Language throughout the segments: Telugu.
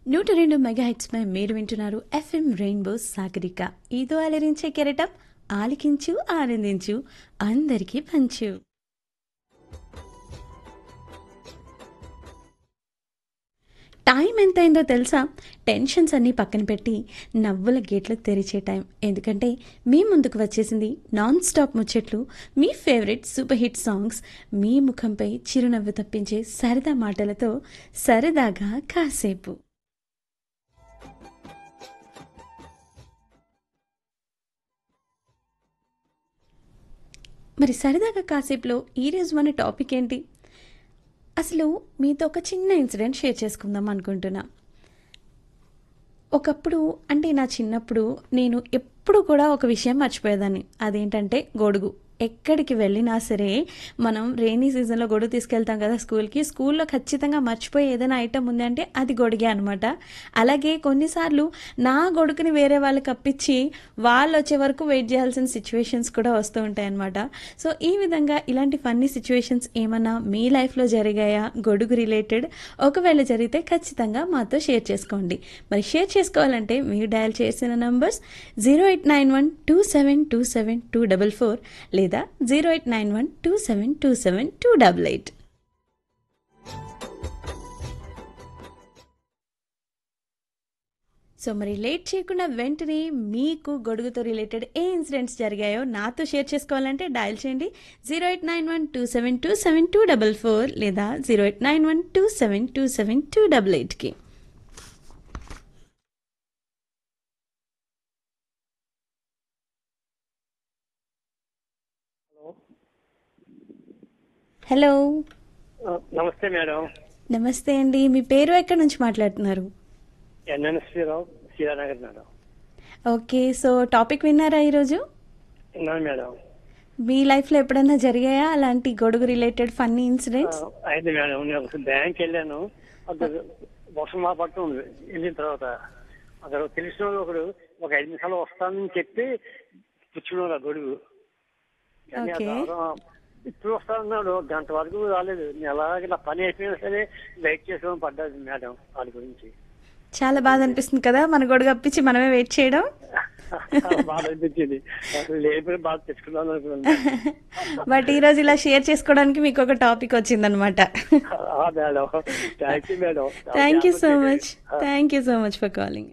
నూట రెండు మెగాహెట్స్ పై మీరు వింటున్నారు ఎఫ్ఎం రెయిన్బో సాగరిక ఇదో అలరించే కెరటం ఆలికించు ఆనందించు అందరికీ పంచు టైం ఎంతైందో తెలుసా టెన్షన్స్ అన్నీ పక్కన పెట్టి నవ్వుల గేట్లు తెరిచే టైం ఎందుకంటే మీ ముందుకు వచ్చేసింది నాన్ స్టాప్ ముచ్చట్లు మీ ఫేవరెట్ సూపర్ హిట్ సాంగ్స్ మీ ముఖంపై చిరునవ్వు తప్పించే సరదా మాటలతో సరదాగా కాసేపు మరి సరదాగా కాసేపులో ఈరోజు మన టాపిక్ ఏంటి అసలు మీతో ఒక చిన్న ఇన్సిడెంట్ షేర్ చేసుకుందాం అనుకుంటున్నా ఒకప్పుడు అంటే నా చిన్నప్పుడు నేను ఎప్పుడు కూడా ఒక విషయం మర్చిపోయేదాన్ని అదేంటంటే గొడుగు ఎక్కడికి వెళ్ళినా సరే మనం రెయినీ సీజన్లో గొడుగు తీసుకెళ్తాం కదా స్కూల్కి స్కూల్లో ఖచ్చితంగా మర్చిపోయి ఏదైనా ఐటమ్ ఉంది అంటే అది గొడుగే అనమాట అలాగే కొన్నిసార్లు నా గొడుగుని వేరే వాళ్ళకి అప్పించి వాళ్ళు వచ్చే వరకు వెయిట్ చేయాల్సిన సిచ్యువేషన్స్ కూడా వస్తూ ఉంటాయి అనమాట సో ఈ విధంగా ఇలాంటి ఫన్నీ సిచ్యువేషన్స్ ఏమన్నా మీ లైఫ్లో జరిగాయా గొడుగు రిలేటెడ్ ఒకవేళ జరిగితే ఖచ్చితంగా మాతో షేర్ చేసుకోండి మరి షేర్ చేసుకోవాలంటే మీరు డయల్ చేసిన numbers zero eight nine one two seven two seven two double four లేదా zero eight nine one two seven two seven two double eight so మరి లేట్ చేయకుండా వెంటనే మీకు గొడుగుతో రిలేటెడ్ ఏ ఇన్సిడెంట్స్ జరిగాయో నాతో షేర్ చేసుకోవాలంటే డయల్ చేయండి zero eight nine one two seven two seven two double four లేదా zero eight nine one two seven two seven two double ఎయిట్కి హలో నమస్తే మేడం నమస్తే అండి మీ పేరు ఎక్కడి నుంచి మాట్లాడుతున్నారు ఎన్ఎన్ఎస్పీరావు శ్రీరానగర్ మేడం ఓకే సో టాపిక్ విన్నారా ఈరోజు విన్నాను మేడం మీ లైఫ్లో ఎప్పుడైనా జరిగాయా అలాంటి గొడుగు రిలేటెడ్ ఫన్నీ ఇన్సిడెంట్స్ ఆ, అయింది మేడం నేను ఒకసారి బ్యాంక్ వెళ్ళాను అక్కడ వర్షం మా పక్కన ఉంది వెళ్ళిన తర్వాత అక్కడ తెలిసిన వాళ్ళు ఒకడు ఒక ఐదు నిమిషాలు వస్తానని చెప్పి పుచ్చుకున్నాడు ఆ గొడుగు కానీ ఆ ఓకే. తర్వాత ఇప్పుడు వస్తానన్నాడు గంట వరకు రాలేదు నేను అలాగే నా పని అయిపోయినా సరే వెయిట్ చేసుకోవడం పడ్డది మేడం వాడి గురించి చాలా బాధ అనిపిస్తుంది కదా మన గొడుగు అప్పించి మనమే వెయిట్ చేయడం బాధ అనిపించింది అసలు లేకపోతే బాధ తెచ్చుకున్నాను అనుకున్నాను బట్ ఈరోజు ఇలా షేర్ చేసుకోవడానికి మీకు ఒక టాపిక్ వచ్చిందనమాట ఆ madam thank you madam thank you so much thank you so much for calling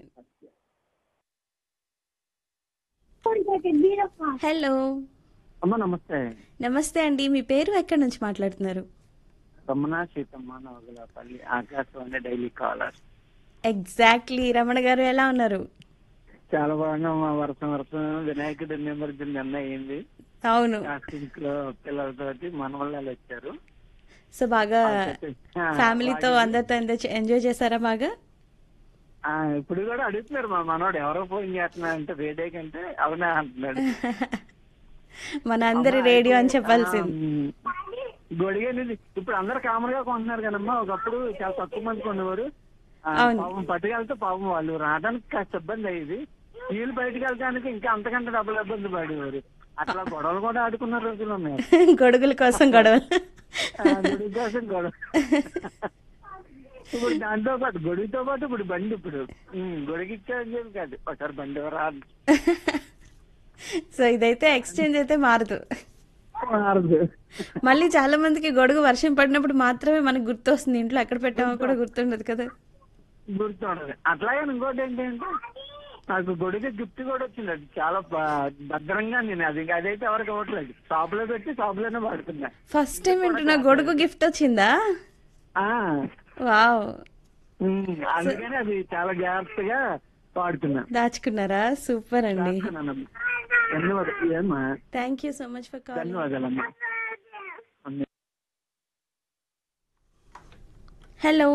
hello అమ్మ నమస్తే నమస్తే అండి మీ పేరు ఎక్కడి నుంచి మాట్లాడుతున్నారు Ramana Seethamma Navagalapalli Akashvani daily caller exactly Ramana garu ఎలా ఉన్నారు చాలా బాగా మా వర్షం వర్షం వినాయకుడి నిమజ్జనం నిన్న అయింది అవును కాస్టింగ్ లో పిల్లలతోటి మనవళ్ళు వచ్చారు సో బాగా ఆ, ఫ్యామిలీతో బాగా- అందరితో ఎంజాయ్ చేశారా బాగా ఆ, ఇప్పుడు కూడా అడుగుతున్నారు మా మనవాడు ఎవరో ఫోన్ చేస్తున్నా అంటే రేడియో కంటే అవునా అంటున్నాడు మన అందరి రేడియో అని చెప్పాల్సింది గొడిగ అనేది ఇప్పుడు అందరు కామన్ గా కొంటున్నారు కదమ్మా ఒకప్పుడు చాలా తక్కువ మంది కొనేవారు ఆ, అవును. పాపం పట్టుకెళ్తే పాపం వాళ్ళు రావడానికి కాస్త ఇబ్బంది అయ్యేది వీళ్ళు బయటకు వెళ్ళడానికి ఇంకా అంతకంటే డబ్బులు ఇబ్బంది పడేవారు అట్లా గొడవలు కూడా ఆడుకున్న రోజులు ఉన్నాయి గొడుగుల కోసం గొడవలు ఆ, గొడుగు కోసం గొడవ ఇప్పుడు దాంతో పాటు గొడుగుతో పాటు ఇప్పుడు బండి ఇప్పుడు ఉమ్, గొడుగు ఇచ్చారని చెప్పి కాదు ఒకసారి బండి ఎవరు రాదు సో ఇదైతే ఎక్స్చేంజ్ అయితే మారదు మారదు మళ్ళీ చాలా మందికి గొడుగు వర్షం పడినప్పుడు మాత్రమే మనకు గుర్తు వస్తుంది ఇంట్లో ఎక్కడ పెట్టామో కూడా గుర్తుండదు కదా గుర్తుండదు అట్లాగే ఇంకోటి ఏంటంటే నాకు గొడుగు గిఫ్ట్ కూడా వచ్చింది అది చాలా బ- భద్రంగా నేను అది అదైతే ఎవరికి ఇవ్వట్లేదు షాప్ లో పెట్టి షాప్ లోనే వాడుతున్నా ఫస్ట్ టైం వింటున్నా గొడుగు గిఫ్ట్ వచ్చిందా ఆ, వావ్ ఉమ్, అందుకని అది చాలా జాగ్రత్తగా వాడుతున్నా దాచుకున్నారా సూపర్ అండి దాచుకున్నానమ్మా. ధన్యవాదాలు ఏమ్మా thank you so much for call ధన్యవాదాలమ్మా hello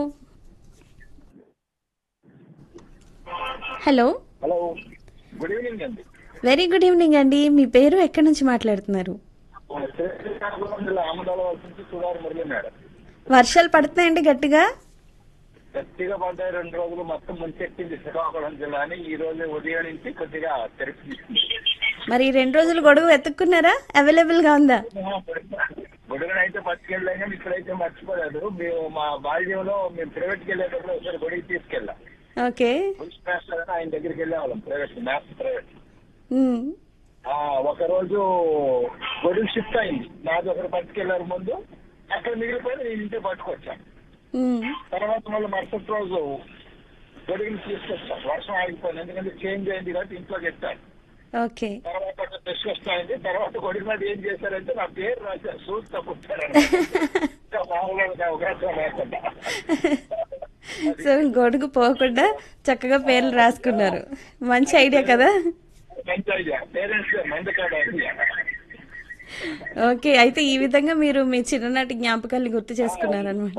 hello hello good evening అండి వెరీ గుడ్ ఈవినింగ్ అండి మీ పేరు ఎక్కడి నుంచి మాట్లాడుతున్నారు శ్రీకాకుళం జిల్లా ఆమదాల వలస నుంచి సుధార్ మురళి మేడం వర్షాలు పడుతున్నాయండి గట్టిగా గట్టిగా పడ్డాయి రెండు రోజులు మొత్తం ముంచెత్తింది శ్రీకాకుళం జిల్లాని ఈ రోజు ఉదయం నుంచి కొద్దిగా తెరిపింది మరి ఈ రెండు రోజులు గొడుగు వెతుక్కున్నారా అవైలబుల్ గా ఉందా గొడుగునైతే అయితే పట్టుకెళ్ళాం కానీ ఇప్పుడైతే మర్చిపోలేదు మేము మా బాల్యంలో మేము ప్రైవేట్కి వెళ్ళేటప్పుడు ఒకసారి గొడుగు తీసుకెళ్ళాం ఓకే పులిస్ మాస్టర్ అని ఆయన దగ్గరికి వెళ్ళేవాళ్ళం ప్రైవేట్ మ్యాథ్స్ ప్రైవేట్ ఉమ్, ఆ ఒక రోజు గొడుగు షిఫ్ట్ అయింది నాది ఒకరు పట్టుకెళ్లారు ముందు అక్కడ మిగిలిపోయి నేను ఇంటికి పట్టుకొచ్చాను ఉమ్, తర్వాత మళ్ళీ మరుసటి రోజు గొడుగుని తీసుకొచ్చాను వర్షం ఆగిపోయింది ఎందుకంటే చేంజ్ అయింది కాబట్టి ఇంట్లో చెప్పాను ఓకే తర్వాత ఒక డిస్కషన్ అయింది తర్వాత గొడుగు మీద ఏం చేశారంటే నా పేరు రాశారు సూట్ పుట్టారు మామూలుగా అవకాశం లేకుండా సో గొడుగు పోకుండా చక్కగా పేర్లు రాసుకున్నారు మంచి ఐడియా కదా మంచి ఐడియా పేరెంట్స్ మంది కాదు ఐడియా ఓకే అయితే ఈ విధంగా మీరు మీ చిన్ననాటి జ్ఞాపకాల్ని గుర్తు చేసుకున్నారనమాట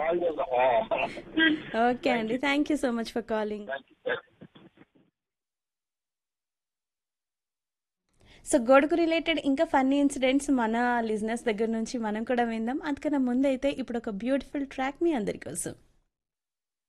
ఓకే అండి thank you so much for calling so గొడుగు రిలేటెడ్ ఇంకా ఫన్నీ ఇన్సిడెంట్స్ మన లిజినెస్ దగ్గర నుంచి మనం కూడా విందాం అందుకన్నా ముందైతే ఇప్పుడు ఒక బ్యూటిఫుల్ ట్రాక్ మీ అందరి కోసం